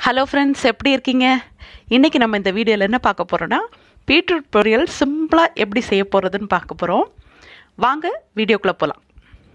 hello friends எப்படி இருக்கீங்க இன்றைக்கி நம்ம இந்த வீடியோவில் என்ன பார்க்க போகிறோன்னா பீட்ரூட் பொரியல் சிம்பிளாக எப்படி செய்ய போகிறதுன்னு பார்க்க போகிறோம் வாங்க வீடியோக்குள்ளே போகலாம்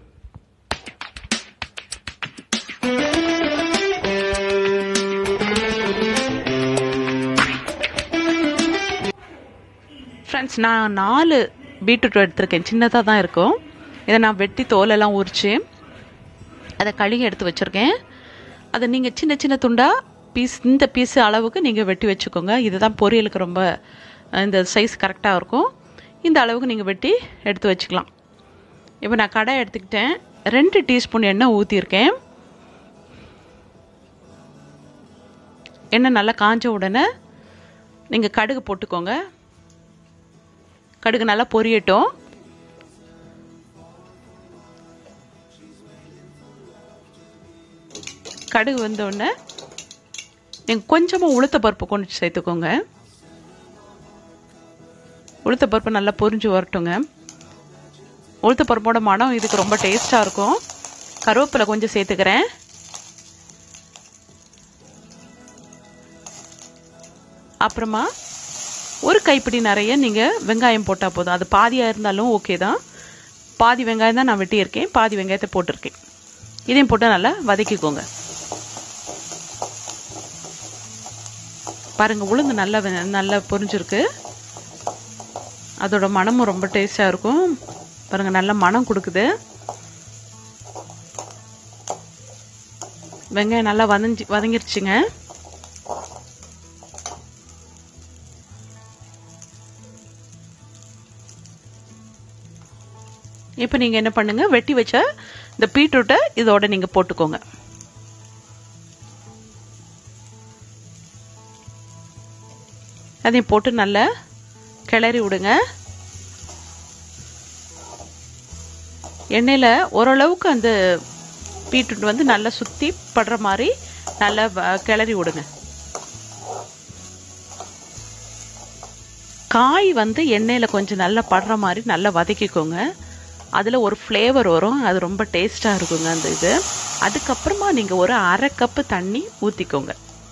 ஃப்ரெண்ட்ஸ் நான் நாலு பீட்ரூட் எடுத்திருக்கேன் சின்னதாக தான் இருக்கும் இதை நான் வெட்டி தோலெல்லாம் உரித்து அதை கழுகி எடுத்து வச்சுருக்கேன் அதை நீங்கள் சின்ன சின்ன துண்டாக பீஸ் இந்த பீஸ் அளவுக்கு நீங்கள் வெட்டி வச்சுக்கோங்க இதுதான் பொரியலுக்கு ரொம்ப இந்த சைஸ் கரெக்டாக இருக்கும் இந்த அளவுக்கு நீங்கள் வெட்டி எடுத்து வச்சுக்கலாம் இப்போ நான் கடை எடுத்துக்கிட்டேன் ரெண்டு டீஸ்பூன் எண்ணெய் ஊற்றிருக்கேன் எண்ணெய் நல்லா காஞ்ச உடனே நீங்கள் கடுகு போட்டுக்கோங்க கடுகு நல்லா பொரியட்டும் கடுகு வந்தோடனே நீங்கள் கொஞ்சமாக உளுத்த பருப்பு கொண்டு சேர்த்துக்கோங்க உளுத்த பருப்பு நல்லா பொரிஞ்சு வரட்டுங்க உளுத்த பருப்போட மனம் இதுக்கு ரொம்ப டேஸ்ட்டாக இருக்கும் கருவேப்பிலை கொஞ்சம் சேர்த்துக்கிறேன் அப்புறமா ஒரு கைப்பிடி நிறைய நீங்கள் வெங்காயம் போட்டால் போதும் அது பாதியாக இருந்தாலும் ஓகே தான் பாதி வெங்காயம் தான் நான் வெட்டியிருக்கேன் பாதி வெங்காயத்தை போட்டிருக்கேன் இதையும் போட்டு நல்லா வதக்கிக்கோங்க பாருங்கள் உளுந்து நல்லா நல்லா பொரிஞ்சிருக்கு அதோட மனமும் ரொம்ப டேஸ்டாக இருக்கும் பாருங்கள் நல்ல மனம் கொடுக்குது வெங்காயம் நல்லா வதஞ்சி வதங்கிருச்சுங்க இப்போ நீங்கள் என்ன பண்ணுங்கள் வெட்டி வச்ச இந்த பீட்ரூட்டை இதோட நீங்கள் போட்டுக்கோங்க அதையும் போட்டு நல்லா கிளறி விடுங்க எண்ணெயில் ஓரளவுக்கு அந்த பீட்ரூட் வந்து நல்லா சுற்றி படுற மாதிரி நல்லா கிளறி விடுங்க காய் வந்து எண்ணெயில் கொஞ்சம் நல்லா படுற மாதிரி நல்லா வதக்கிக்கோங்க அதில் ஒரு ஃப்ளேவர் வரும் அது ரொம்ப டேஸ்ட்டாக இருக்குங்க அந்த இது அதுக்கப்புறமா நீங்கள் ஒரு அரை கப்பு தண்ணி ஊற்றிக்கோங்க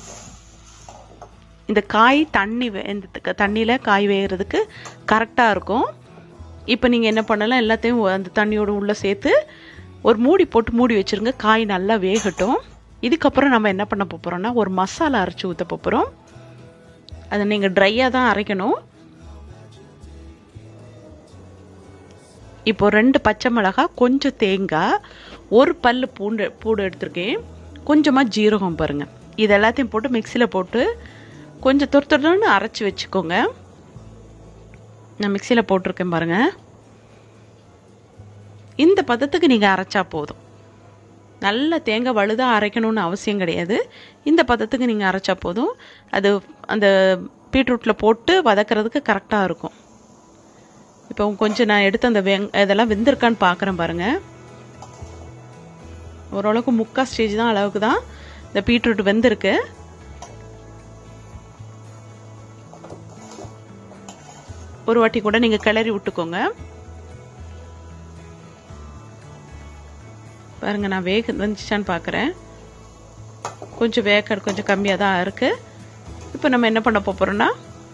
இந்த காய் தண்ணி இந்த தண்ணியில் காய் வேகிறதுக்கு கரெக்டாக இருக்கும் இப்போ நீங்கள் என்ன பண்ணலாம் எல்லாத்தையும் அந்த தண்ணியோட உள்ளே சேர்த்து ஒரு மூடி போட்டு மூடி வச்சுருங்க காய் நல்லா வேகட்டும் இதுக்கப்புறம் நம்ம என்ன பண்ண போகிறோம்னா ஒரு மசாலா அரைச்சி ஊற்ற போகிறோம் அதை நீங்கள் ட்ரையாக தான் அரைக்கணும் இப்போ ரெண்டு பச்சை மிளகாய் கொஞ்சம் தேங்காய் ஒரு பல் பூண்டு பூண்டு எடுத்திருக்கேன் கொஞ்சமாக ஜீரகம் பாருங்கள் இது எல்லாத்தையும் போட்டு மிக்சியில் போட்டு கொஞ்சம் தொறு தொறுன்னு அரைச்சி வச்சுக்கோங்க நான் மிக்சியில் போட்டிருக்கேன் பாருங்கள் இந்த பதத்துக்கு நீங்கள் அரைச்சா போதும் நல்ல தேங்காய் வலுதாக அரைக்கணும்னு அவசியம் கிடையாது இந்த பதத்துக்கு நீங்கள் அரைச்சா போதும் அது அந்த பீட்ரூட்டில் போட்டு வதக்கிறதுக்கு கரெக்டாக இருக்கும் இப்போ கொஞ்சம் நான் எடுத்து அந்த வெங் இதெல்லாம் வெந்திருக்கான்னு பார்க்குறேன் பாருங்கள் ஓரளவுக்கு முக்கால் ஸ்டேஜ் தான் அளவுக்கு தான் இந்த பீட்ரூட் வெந்திருக்கு ஒரு வாட்டி கூட நீங்கள் கிளறி விட்டுக்கோங்க பாருங்கள் நான் வேக வந்துச்சான்னு பார்க்குறேன் கொஞ்சம் வேக கொஞ்சம் கம்மியாக தான் இருக்குது இப்போ நம்ம என்ன பண்ண போகிறோம்னா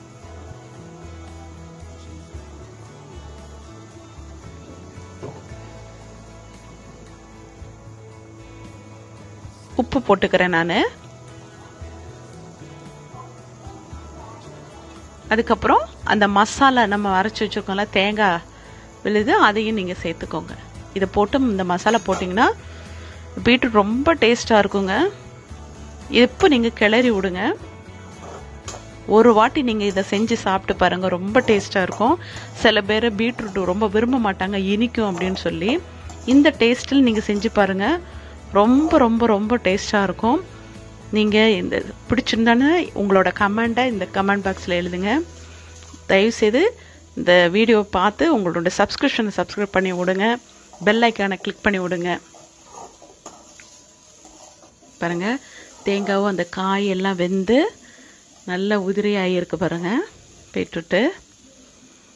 உப்பு போட்டுக்கிறேன் நான் அதுக்கப்புறம் அந்த மசாலா நம்ம அரைச்சி வச்சுருக்கோம்ல தேங்காய் விழுது அதையும் நீங்கள் சேர்த்துக்கோங்க இதை போட்டு இந்த மசாலா போட்டிங்கன்னா பீட்ரூட் ரொம்ப டேஸ்ட்டாக இருக்குங்க எப்போ நீங்கள் கிளறி விடுங்க ஒரு வாட்டி நீங்கள் இதை செஞ்சு சாப்பிட்டு பாருங்கள் ரொம்ப டேஸ்ட்டாக இருக்கும் சில பேர் பீட்ரூட் ரொம்ப விரும்ப மாட்டாங்க இனிக்கும் அப்படின்னு சொல்லி இந்த டேஸ்ட்டில் நீங்கள் செஞ்சு பாருங்கள் ரொம்ப ரொம்ப ரொம்ப டேஸ்ட்டாக இருக்கும் நீங்கள் இந்த பிடிச்சிருந்தானே உங்களோட கமெண்ட்டை இந்த கமெண்ட் பாக்ஸில் எழுதுங்க தயவுசெய்து இந்த வீடியோ பார்த்து உங்களோட சப்ஸ்கிரிப்ஷனை சப்ஸ்கிரைப் பண்ணி விடுங்க பெல் ஐக்கானை கிளிக் பண்ணி விடுங்க பாருங்கள் தேங்காவும் அந்த காய் எல்லாம் வெந்து நல்ல உதிரியாகி இருக்கு பாருங்கள் பீட்ரூட்டு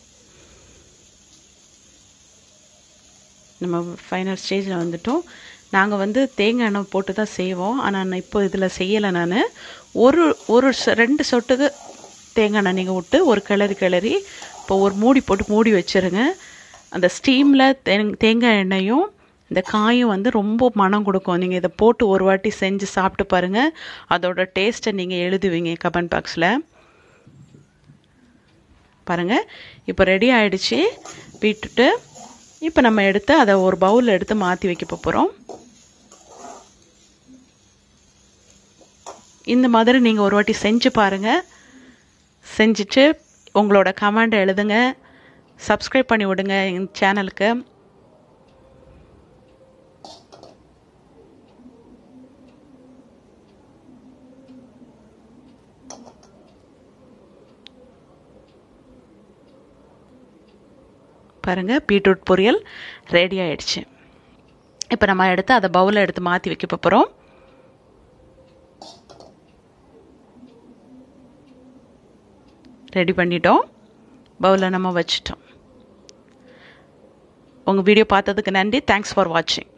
நம்ம ஃபைனல் ஸ்டேஜில் வந்துட்டோம் நாங்கள் வந்து தேங்காய் எண்ணெய் போட்டு தான் செய்வோம் ஆனால் நான் இப்போ இதில் செய்யலை நான் ஒரு ஒரு சொ- ரெண்டு சொட்டுக்கு தேங்காய் எண்ணெய் நீங்கள் விட்டு ஒரு கிளறி கிளறி இப்போ ஒரு மூடி போட்டு மூடி வச்சிருங்க அந்த ஸ்டீமில் தேங்காய் எண்ணெயும் இந்த காயும் வந்து ரொம்ப மனம் கொடுக்கும் நீங்கள் இதை போட்டு ஒரு வாட்டி செஞ்சு சாப்பிட்டு பாருங்கள் அதோட டேஸ்ட்டை நீங்கள் எழுதுவீங்க கமெண்ட் பாக்ஸில் பாருங்கள் இப்போ ரெடி ஆயிடுச்சு பீட்ரூட்டு இப்போ நம்ம எடுத்து அதை ஒரு பவுலில் எடுத்து மாற்றி வைக்க போகிறோம் இந்த மாதிரி நீங்கள் ஒரு வாட்டி செஞ்சு பாருங்கள் செஞ்சுட்டு உங்களோட கமெண்ட் எழுதுங்க சப்ஸ்கிரைப் பண்ணி விடுங்க எங்கள் சேனலுக்கு பாருங்கள் பீட்ரூட் பொரியல் ரெடி ஆயிடுச்சு இப்போ நம்ம எடுத்து அதை பவுலில் எடுத்து மாற்றி வைக்க போகிறோம் ரெடி பண்ணிட்டோம் பவுலில் நம்ம வச்சிட்டோம் உங்கள் வீடியோ பார்த்ததுக்கு நன்றி தேங்க்ஸ் ஃபார் வாட்சிங்